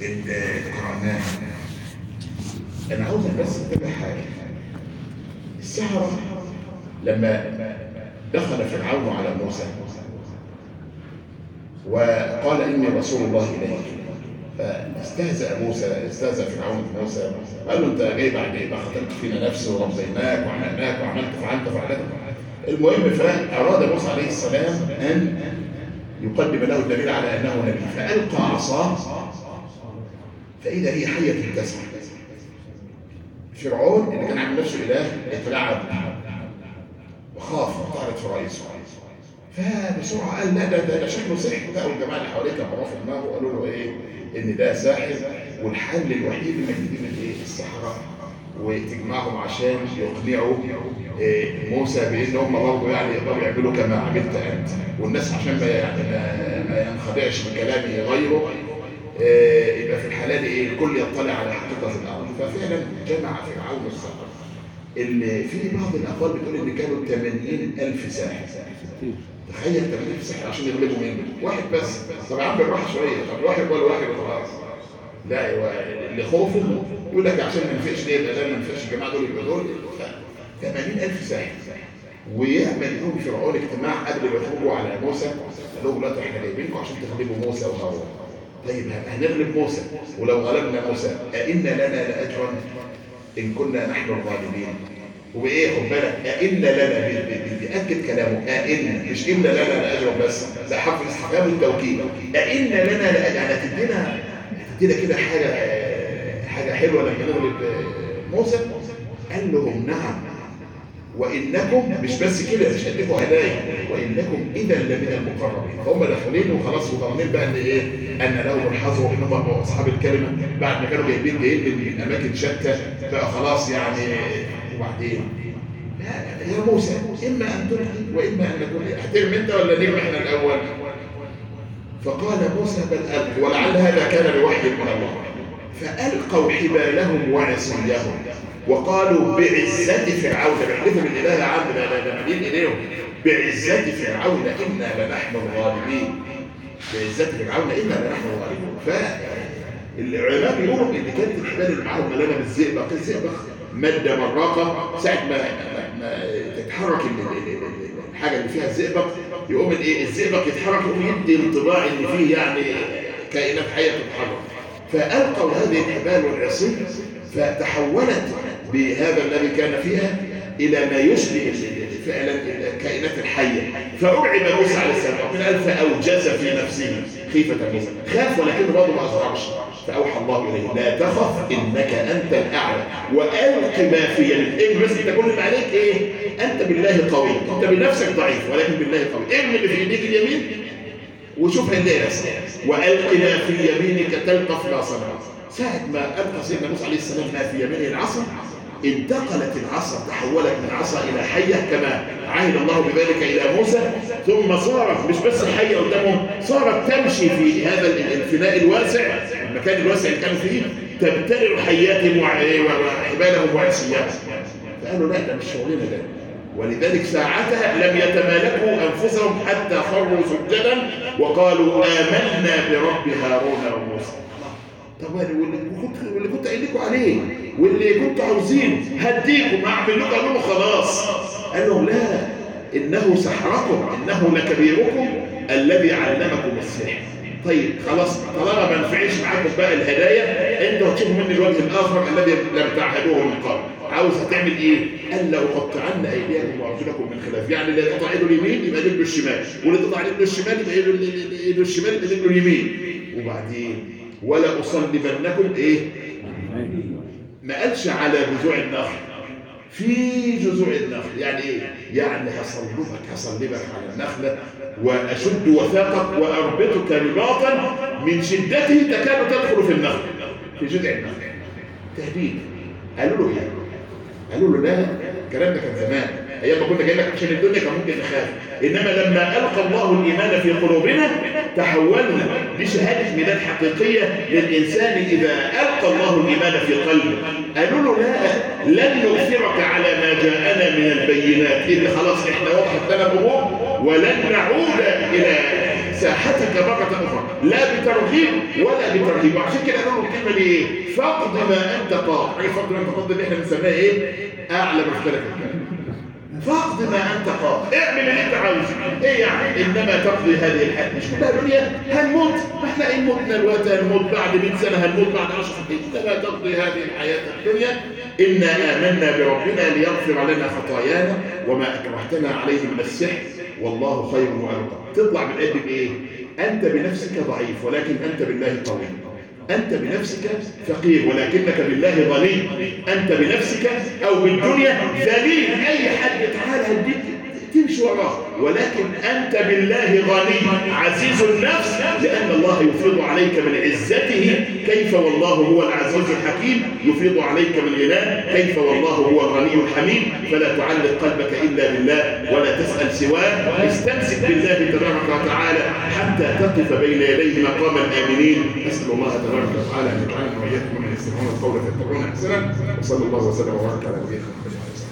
اللي قرأناها أنا عاوزك بس تتابع حاجة السحرة لما دخل فرعون على موسى وقال إني رسول الله إليك فاستهزأ موسى استهزأ فرعون موسى قال له أنت جاي بعد إيه؟ ما قتلت فينا نفسي وربيناك وعملناك وعملت فعلت فعلت المهم فأراد موسى عليه السلام أن يقدم له الدليل على أنه نبي فألقى عصاه فإذا هي حية تسعى فرعون اللي كان عامل نفسه إله اتلعب وخاف وطارت في رئيسه فبسرعة قال لا ده ده, ده شكله سحر بقى والجماعة اللي حواليه كانوا في دماغه وقالوا له إيه إن ده ساحر والحل الوحيد إنك تجيب الإيه السحرة وتجمعهم عشان يقنعوا إيه موسى بان هم برضه يعني يقدروا يعملوا كما عملت انت والناس عشان ما يعني ما, ما ينخدعش بكلام غيره إيه يبقى في الحلال ايه الكل يطلع على حقيقه الامر ففعلا جمع فرعون السحر اللي في بعض الاقوال بتقول ان كانوا 80000 ساحر تخيل 80000 ساحر عشان يغلبوا منه واحد بس طب يا عم بالراحه شويه طب واحد ولا واحد وخلاص لا هو اللي خوفه يقول لك عشان ما نفقش ليه الأذان ما نفقش الجماعة دول يبقى دول 80000 ساحر ويعمل لهم فرعون اجتماع قبل ما يخرجوا على موسى قال لهم دلوقتي احنا جايبينكم عشان تغلبوا موسى وهارون طيب هنغلب موسى ولو غلبنا موسى أئن لنا لأجرا إن كنا نحن الغالبين وبإيه خد بالك أئن لنا بيأكد كلامه أئن مش إن لنا لأجرا بس ده حرف الاستفهام والتوكيد أئن لنا لأجرا يعني هتدينا هتدينا كده حاجة حاجة حلوة لما نغلب موسى قال لهم نعم وإنكم مش بس كده مش هديكم هدايا وإنكم إذا لمن المقربين فهم داخلين وخلاص وضامنين بقى إن إيه أن لهم الحظ وإن هم أصحاب الكلمة بعد ما كانوا جايبين جايين من أماكن شتى بقى خلاص يعني وبعدين يا موسى إما أن تلقي وإما أن نكون هترمي أنت ولا نرمي إحنا الأول فقال موسى بل ألقي ولعل هذا كان بوحي من الله فألقوا حبالهم وعصيهم وقالوا بعزة فرعون بيحلفوا بالإله عام ده مدين إليهم بعزة فرعون إنا لنحن الغالبين بعزة فرعون إنا لنحن الغالبون فالعلماء بيقولوا إن كانت الحبال اللي معاهم ملانة بالزئبق الزئبق مادة براقة ساعة ما, ما تتحرك الحاجة اللي فيها الزئبق يقوم الايه الزئبق يتحرك يقوم يدي انطباع ان فيه يعني كائنات حية تتحرك فألقوا هذه الحبال والعصي فتحولت بهذا الذي كان فيها إلى ما يشبه فعلا الكائنات الحية فأرعب موسى عليه السلام من ألف أوجز في نفسه خيفة موسى خاف ولكن برضه ما أظهرش فأوحى الله إليه لا تخف إنك أنت الأعلى وألق ما في يدك إيه بس أنت كل ما عليك إيه أنت بالله قوي أنت بنفسك ضعيف ولكن بالله قوي ارمي اللي في يديك اليمين وشوف هنلاقي نفسك وألق ما في يمينك تلقف ما صنعت ساعة ما ألقى سيدنا موسى عليه السلام ما في يمينه العصا انتقلت العصا تحولت من عصا إلى حية كما عهد الله بذلك إلى موسى ثم صارت مش بس الحية قدامهم صارت تمشي في هذا الفناء الواسع المكان الواسع اللي كانوا فيه تبتلع حياتهم وحبالهم وعصياتهم فقالوا لا ده مش شغلنا ده ولذلك ساعتها لم يتمالكوا أنفسهم حتى خروا سجدا وقالوا آمنا برب هارون وموسى طب واللي كنت واللي كنت قايل لكم عليه واللي كنت عاوزينه هديكم هعمل لكم قالوا له خلاص قال لهم لا انه سحركم انه لكبيركم الذي علمكم السحر طيب خلاص طالما ما نفعش معاكم بقى الهدايا انتوا هتشوفوا مني الوجه الاخر الذي لم تعهدوه من قبل عاوز هتعمل ايه قال لو قطعنا ايديكم وارجلكم من خلاف يعني اللي يقطع ايده اليمين يبقى رجله الشمال واللي يقطع رجله الشمال يبقى ايده الشمال يبقى رجله اليمين وبعدين ولا أصلبنكم إيه ما قالش على جذوع النخل في جذوع النخل يعني إيه يعني هصلبك هصلبك على النخلة وأشد وثاقك وأربطك رباطا من شدته تكاد تدخل في النخل في جذع النخل تهديد قالوا له إيه قالوا له لا الكلام ده كان زمان ايام ما كنا جايين لك عشان الدنيا كان ممكن نخاف انما لما القى الله الايمان في قلوبنا تحولنا بشهاده ميلاد حقيقيه للانسان اذا القى الله الايمان في قلبه قالوا له لا لن نؤثرك على ما جاءنا من البينات ان خلاص احنا وضحت لنا الامور ولن نعود الى ساحتك مرة أخرى لا بترغيب ولا بترهيب وعشان كده قالوا الكلمة دي إيه؟ فقد ما أنت قاض عارف فقد ما أنت قاض اللي إحنا بنسميها إيه؟ أعلى مختلف الكلام فاقض ما انت قاض اعمل اللي انت عاوزه ايه يعني انما تقضي هذه الحياه مش كلها دنيا هنموت ما احنا ان متنا الوقت هنموت بعد 100 سنه هنموت بعد 10 سنين انما تقضي هذه الحياه الدنيا انا امنا بربنا ليغفر لنا خطايانا وما اكرهتنا عليه من السحر والله خير وابقى تطلع من قد بايه انت بنفسك ضعيف ولكن انت بالله قوي أنت بنفسك فقير ولكنك بالله غني أنت بنفسك أو بالدنيا ذليل أي حد تعالى هديك تمشي وراه ولكن أنت بالله غني عزيز النفس لأن الله يفيض عليك من عزته كيف والله هو العزيز الحكيم يفيض عليك من غناه كيف والله هو الغني الحميد فلا تعلق قلبك إلا بالله ولا تسأل سواه استمسك بالله تبارك وتعالى حتى تقف بين يديه مقام الآمنين أسأل الله تبارك وتعالى أن يجعلنا وإياكم من يستمعون القول فيتبعون أحسنه وصلى الله وسلم وبارك على نبينا محمد